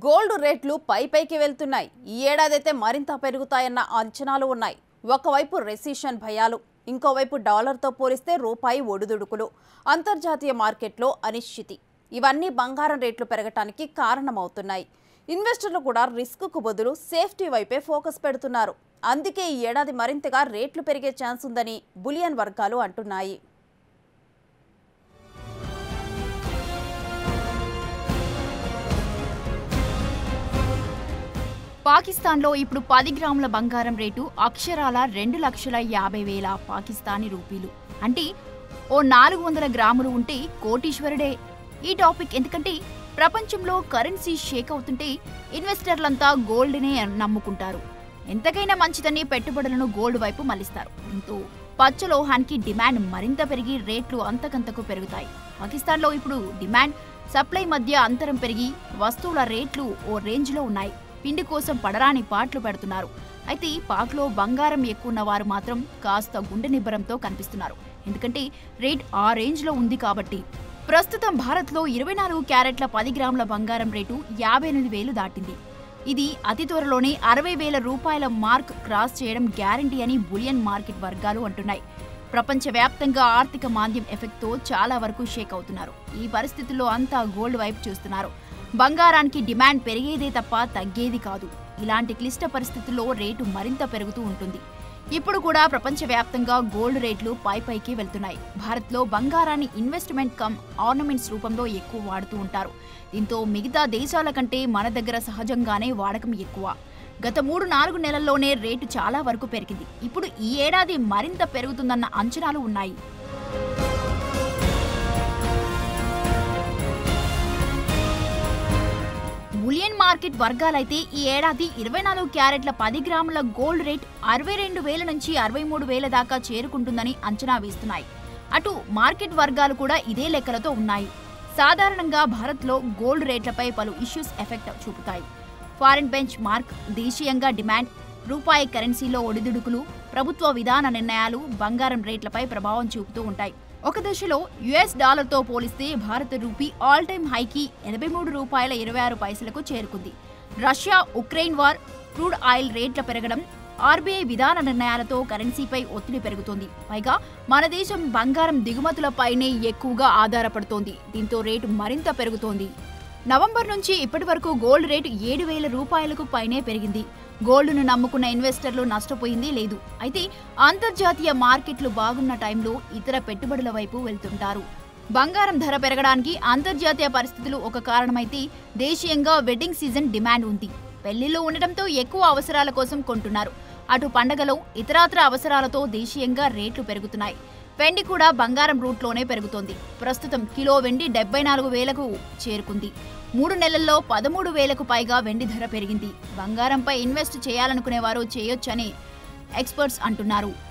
gold రేట్లు పై పైకి వెళ్తున్నాయి ఈ ఏడాదైతే మరింత పెరుగుతాయన్న అంచనాలు ఉన్నాయి ఒకవైపు రెసిషన్ భయాలు ఇంకోవైపు డాలర్తో పోలిస్తే రూపాయి ఒడిదుడుకులు అంతర్జాతీయ మార్కెట్లో అనిశ్చితి ఇవన్నీ బంగారం రేట్లు పెరగటానికి కారణమవుతున్నాయి ఇన్వెస్టర్లు కూడా రిస్క్కు బదులు సేఫ్టీ వైపే ఫోకస్ పెడుతున్నారు అందుకే ఈ ఏడాది మరింతగా రేట్లు పెరిగే ఛాన్స్ ఉందని బులియన్ వర్గాలు అంటున్నాయి పాకిస్తాన్లో ఇప్పుడు పది గ్రాముల బంగారం రేటు అక్షరాల రెండు లక్షల యాభై వేల పాకిస్తానీ రూపీలు అంటే ఓ నాలుగు వందల గ్రాములు ఉంటే కోటీశ్వరుడే ఈ టాపిక్ ఎందుకంటే ప్రపంచంలో కరెన్సీ షేక్ అవుతుంటే ఇన్వెస్టర్లంతా గోల్డ్నే నమ్ముకుంటారు ఎంతకైనా మంచిదని పెట్టుబడులను గోల్డ్ వైపు మళ్లిస్తారు దీంతో పచ్చలోహానికి డిమాండ్ మరింత పెరిగి రేట్లు అంతకంతకు పెరుగుతాయి పాకిస్తాన్లో ఇప్పుడు డిమాండ్ సప్లై మధ్య అంతరం పెరిగి వస్తువుల రేట్లు ఓ రేంజ్లో ఉన్నాయి పిండి కోసం పడరాని పాట్లు పెడుతున్నారు అయితే పాక్లో బంగారం ఎక్కువ ఉన్న వారు మాత్రం కాస్త గుండె నిబ్బరంతో కనిపిస్తున్నారు ఎందుకంటే రేట్ ఆ రేంజ్లో ఉంది కాబట్టి ప్రస్తుతం భారత్లో ఇరవై నాలుగు క్యారెట్ల పది గ్రాముల బంగారం రేటు యాభై ఎనిమిది వేలు దాటింది ఇది అతి త్వరలోనే అరవై వేల రూపాయల మార్క్ క్రాస్ చేయడం గ్యారంటీ అని బులియన్ మార్కెట్ వర్గాలు అంటున్నాయి ప్రపంచవ్యాప్తంగా ఆర్థిక మాంద్యం ఎఫెక్ట్తో చాలా వరకు షేక్ అవుతున్నారు ఈ పరిస్థితుల్లో అంతా గోల్డ్ వైపు చూస్తున్నారు బంగారానికి డిమాండ్ పెరిగేదే తప్ప తగ్గేది కాదు ఇలాంటి క్లిష్ట పరిస్థితుల్లో రేటు మరింత పెరుగుతూ ఉంటుంది ఇప్పుడు కూడా ప్రపంచవ్యాప్తంగా గోల్డ్ రేట్లు పై పైకి వెళ్తున్నాయి భారత్లో బంగారాన్ని ఇన్వెస్ట్మెంట్ కమ్ ఆర్నమెంట్స్ రూపంలో ఎక్కువ వాడుతూ ఉంటారు దీంతో మిగతా దేశాల కంటే మన దగ్గర సహజంగానే వాడకం ఎక్కువ గత మూడు నాలుగు నెలల్లోనే రేటు చాలా వరకు పెరిగింది ఇప్పుడు ఈ ఏడాది మరింత పెరుగుతుందన్న అంచనాలు ఉన్నాయి బులియన్ మార్కెట్ వర్గాలైతే ఈ ఏడాది ఇరవై నాలుగు క్యారెట్ల పది గ్రాముల గోల్డ్ రేట్ అరవై రెండు వేల నుంచి అరవై మూడు వేల దాకా చేరుకుంటుందని అంచనా వేస్తున్నాయి అటు మార్కెట్ వర్గాలు కూడా ఇదే లెక్కలతో ఉన్నాయి సాధారణంగా భారత్లో గోల్డ్ రేట్లపై పలు ఇష్యూస్ ఎఫెక్ట్ చూపుతాయి ఫారిన్ బెంచ్ మార్క్ దేశీయంగా డిమాండ్ రూపాయి కరెన్సీలో ఒడిదుడుకులు ప్రభుత్వ విధాన నిర్ణయాలు బంగారం రేట్లపై ప్రభావం చూపుతూ ఉంటాయి ఒక దశలో యుఎస్ డాలర్తో పోలిస్తే భారత రూపీ ఆల్ టైమ్ హైకి ఎనభై మూడు రూపాయల ఇరవై ఆరు పైసలకు చేరుకుంది Russia Ukraine war crude oil రేట్ల పెరగడం ఆర్బీఐ విధాన నిర్ణయాలతో కరెన్సీపై ఒత్తిడి పెరుగుతోంది పైగా మన దేశం బంగారం దిగుమతులపైనే ఎక్కువగా ఆధారపడుతోంది దీంతో రేటు మరింత పెరుగుతోంది నవంబర్ నుంచి ఇప్పటి వరకు గోల్డ్ రేటు ఏడు వేల రూపాయలకు పైనే పెరిగింది గోల్డ్ను నమ్ముకున్న ఇన్వెస్టర్లు నష్టపోయింది లేదు అయితే అంతర్జాతీయ మార్కెట్లు బాగున్న టైంలో ఇతర పెట్టుబడుల వైపు వెళ్తుంటారు బంగారం ధర పెరగడానికి అంతర్జాతీయ పరిస్థితులు ఒక కారణమైతే దేశీయంగా వెడ్డింగ్ సీజన్ డిమాండ్ ఉంది పెళ్లిళ్ళు ఉండటంతో ఎక్కువ అవసరాల కోసం కొంటున్నారు అటు పండగలో ఇతరాత్ర అవసరాలతో దేశీయంగా రేట్లు పెరుగుతున్నాయి వెండి కూడా బంగారం రూట్లోనే పెరుగుతోంది ప్రస్తుతం కిలో వెండి డెబ్బై నాలుగు వేలకు చేరుకుంది మూడు నెలల్లో పదమూడు వేలకు పైగా వెండి ధర పెరిగింది బంగారంపై ఇన్వెస్ట్ చేయాలనుకునేవారు చేయొచ్చని ఎక్స్పర్ట్స్ అంటున్నారు